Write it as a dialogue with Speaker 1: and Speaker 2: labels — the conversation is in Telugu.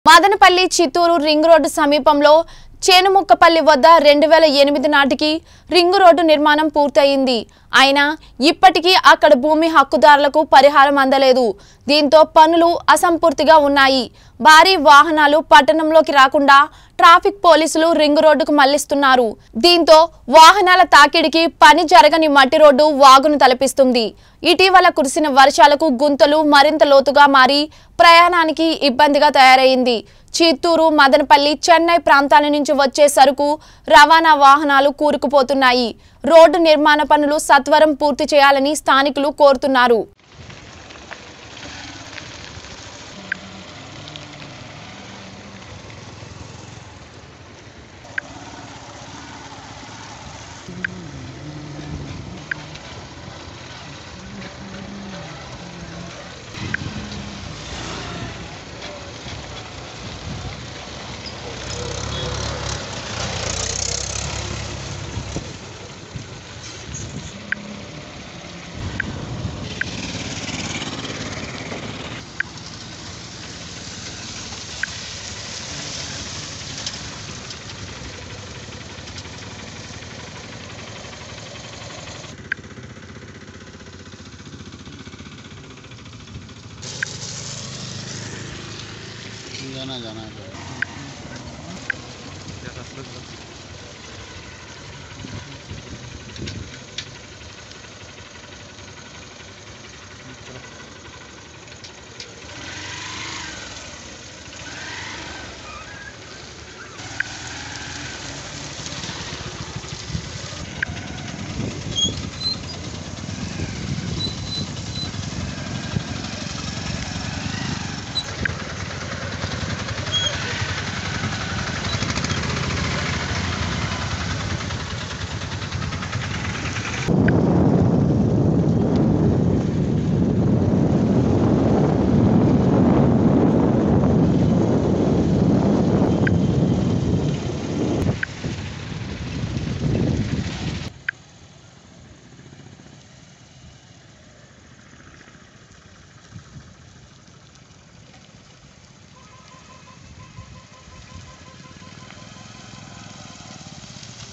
Speaker 1: మదనపల్లి చిత్తూరు రింగ్ రోడ్డు సమీపంలో చేనుముక్కపల్లి వద్ద రెండు వేల ఎనిమిది నాటికి రింగు రోడ్డు నిర్మాణం పూర్తయింది అయినా ఇప్పటికీ అక్కడ భూమి హక్కుదారులకు పరిహారం అందలేదు దీంతో పనులు అసంపూర్తిగా ఉన్నాయి భారీ వాహనాలు పట్టణంలోకి రాకుండా ట్రాఫిక్ పోలీసులు రింగు రోడ్డుకు మళ్లిస్తున్నారు దీంతో వాహనాల తాకిడికి పని జరగని మట్టి రోడ్డు వాగును తలపిస్తుంది ఇటీవల కురిసిన వర్షాలకు గుంతలు మరింత లోతుగా మారి ప్రయాణానికి ఇబ్బందిగా తయారైంది చిత్తూరు మదనపల్లి చెన్నై ప్రాంతాల నుంచి వచ్చే సరుకు రవాణా వాహనాలు కూరుకుపోతున్నాయి రోడ్డు నిర్మాణ పనులు సత్వరం పూర్తి చేయాలని స్థానికులు కోరుతున్నారు
Speaker 2: जाना जाना है
Speaker 3: Ya, das wird was.